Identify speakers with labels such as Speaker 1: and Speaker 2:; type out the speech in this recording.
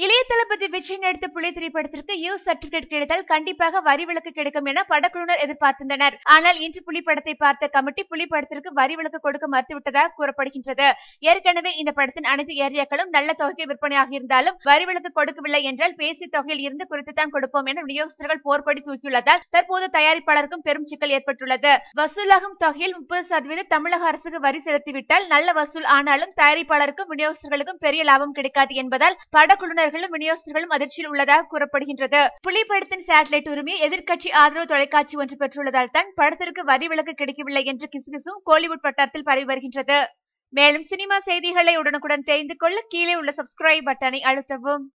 Speaker 1: இளைய தளபதி விஜய் நடித்த புலி திரைப்படத்திற்கு யூ சர்டிபிகேட் கிடைத்தால் கண்டிப்பாக வரி விலக்கு கிடைக்கும் என படக்குழுவினர் எதிர்பார்த்திருந்தனர் ஆனால் இன்று புலி படத்தை பார்த்த கமிட்டி புலி படத்திற்கு வரி விலக்கு கொடுக்க மறுத்துவிட்டதாக கூறப்படுகின்றது ஏற்கனவே இந்த படத்தின் அனைத்து ஏரியாக்களும் நல்ல தொகைக்கு விற்பனையாக இருந்தாலும் வரி விலக்கு கொடுக்கவில்லை என்றால் பேசிய தொகையில் இருந்து குறித்துத்தான் கொடுப்போம் என விநியோகஸ்தர்கள் போர்படி தூக்கியுள்ளதால் தற்போது தயாரிப்பாளருக்கும் பெரும் சிக்கல் ஏற்பட்டுள்ளது வசூலாகும் தொகையில் முப்பது சதவீதம் தமிழக அரசுக்கு வரி செலுத்திவிட்டால் நல்ல வசூல் ஆனாலும் தயாரிப்பாளருக்கும் விநியோகஸ்தர்களுக்கும் பெரிய லாபம் கிடைக்காது என்பதால் படக்குழுவினர்களும் விநியோகஸ்தர்களும் அதிர்ச்சியில் உள்ளதாக கூறப்படுகின்றது புலி படத்தின் சேட்டலைட் உரிமையை எதிர்க்கட்சி ஆதரவு தொலைக்காட்சி ஒன்று பெற்றுள்ளதால் தான் படத்திற்கு வரி விலக்கு கிடைக்கவில்லை என்ற கிசுகிசும் கோலிவுட் வட்டாரத்தில் பரவி வருகின்றது மேலும் சினிமா செய்திகளை உடனுக்குடன் தெரிந்து கொள்ள கீழே உள்ள சப்ஸ்கிரைப் பட்டனை அழுத்தவும்